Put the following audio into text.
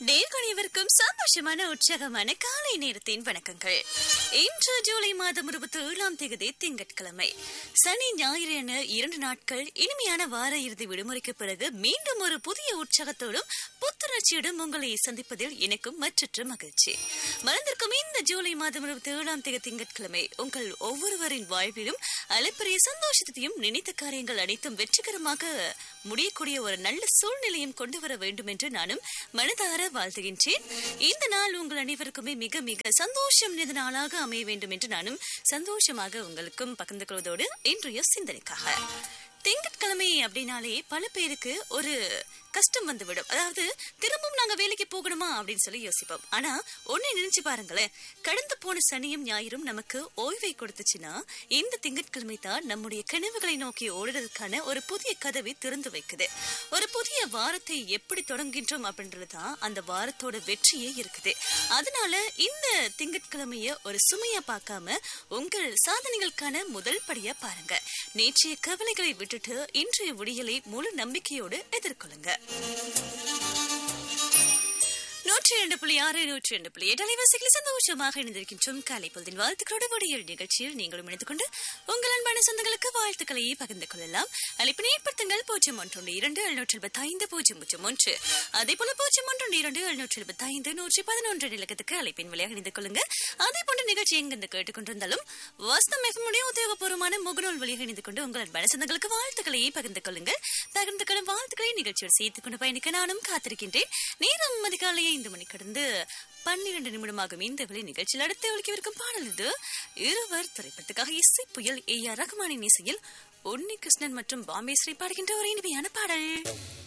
நேர்கணியவருக்கும் சந்தோஷமான உற்சாகமான காலை நேரத்தின் வணக்கங்கள் இன்று ஜூலை மாதம் இருபத்தி ஏழாம் தேதி திங்கட்கிழமை சனி ஞாயிறு என இரண்டு நாட்கள் இனிமையான வார இறுதி விடுமுறைக்கு பிறகு மீண்டும் ஒரு புதிய உற்சாகத்தோடும் புத்துணர்ச்சியோடும் உங்களை சந்திப்பதில் எனக்கும் மற்றற்ற மகிழ்ச்சி மறந்திருக்கும் இந்த ஜூலை மாதம் இருபத்தி ஏழாம் தேதி திங்கட்கிழமை உங்கள் ஒவ்வொருவரின் வாழ்விலும் அளப்பரிய சந்தோஷத்தையும் நினைத்த காரியங்கள் அனைத்தும் வெற்றிகரமாக முடியக்கூடிய ஒரு நல்ல சூழ்நிலையும் கொண்டு வர வேண்டும் என்று நானும் மனதார வாழ்த்துகின்றேன் இந்த நாள் உங்கள் அனைவருக்குமே மிக மிக சந்தோஷம் நிறைந்த நாளாக அமைய வேண்டும் என்று நானும் சந்தோஷமாக உங்களுக்கும் பகிர்ந்து கொள்வதோடு இன்றைய சிந்தனைக்காக திங்கட்கிழமை அப்படின்னாலே பல பேருக்கு ஒரு கஷ்டம் வந்துவிடும் அதாவது திரும்பவும் நாங்க வேலைக்கு போகணுமா அப்படின்னு சொல்லி யோசிப்போம் ஆனா ஒண்ணு நினைச்சு பாருங்களேன் கடந்து போன சனியும் ஞாயிறும் நமக்கு ஓய்வை கொடுத்துச்சுன்னா இந்த திங்கட்கிழமை தான் நம்முடைய கனவுகளை நோக்கி ஓடுறதுக்கான ஒரு புதிய கதவை திறந்து வைக்குது ஒரு புதிய வாரத்தை எப்படி தொடங்குகின்றோம் அப்படின்றது தான் அந்த வாரத்தோட வெற்றியே இருக்குது அதனால இந்த திங்கட்கிழமைய ஒரு சுமையா பார்க்காம உங்கள் சாதனைகளுக்கான முதல் படியா பாருங்க நேற்றைய கவலைகளை விட்டுட்டு இன்றைய விடியலை முழு நம்பிக்கையோடு எதிர்கொள்ளுங்க நூற்றி இரண்டு புள்ளி ஆறு நூற்றி இரண்டு புள்ளி எட்டு அலைவாசிகளில் சந்தோஷமாக இணைந்திருக்கின்றோம் காலை பொழுதின் வாழ்த்துக்களோடு வடியல் நிகழ்ச்சியில் நீங்களும் இணைந்து கொண்டு உங்கள் அன்பான சொந்தங்களுக்கு வாழ்த்துக்களை பகிர்ந்து கொள்ளலாம் அழைப்பினை ஏற்படுத்துங்கள் பூஜ்ஜியம் ஒன்று இரண்டு எழுநூற்றி எழுபத்தி ஐந்து பூஜ்ஜியம் பூஜ்ஜியம் ஒன்று அதே போல பூஜ்ஜியம் ஒன்று இரண்டு எழுநூற்றி எழுபத்தி ஐந்து நூற்றி பதினொன்று நிலக்கத்துக்கு அழைப்பின் வழியாக இணைந்து கொள்ளுங்க அதே போன்ற நிகழ்ச்சி எங்கிருந்து கேட்டுக்கொண்டிருந்தாலும் வாஸ்தம் எஃப்எம்முடைய உத்தியோகபூர்வமான முகநூல் வழியாக இணைந்து கொண்டு உங்கள் அன்பான சொந்தங்களுக்கு வாழ்த்துக்களை பகிர்ந்து கொள்ளுங்கள் பகிர்ந்து கொள்ளும் வாழ்த்துக்களை நிகழ்ச்சியோடு சேர்த்துக் கொண்டு பயணிக்க நானும் காத்திருக்கின்றேன் நேரம் அதிகாலையை ஐந்து மணி கடந்து பன்னிரண்டு நிமிடமாகும் இந்த வேலை நிகழ்ச்சியில் அடுத்து ஒழிக்கவிருக்கும் பாடல் இது இருவர் திரைப்படத்துக்காக இசை புயல் ஏ ஆர் ரகுமானின் இசையில் உன்னி கிருஷ்ணன் மற்றும் பாம்பே ஸ்ரீ பாடுகின்ற ஒரு இனிமையான பாடல்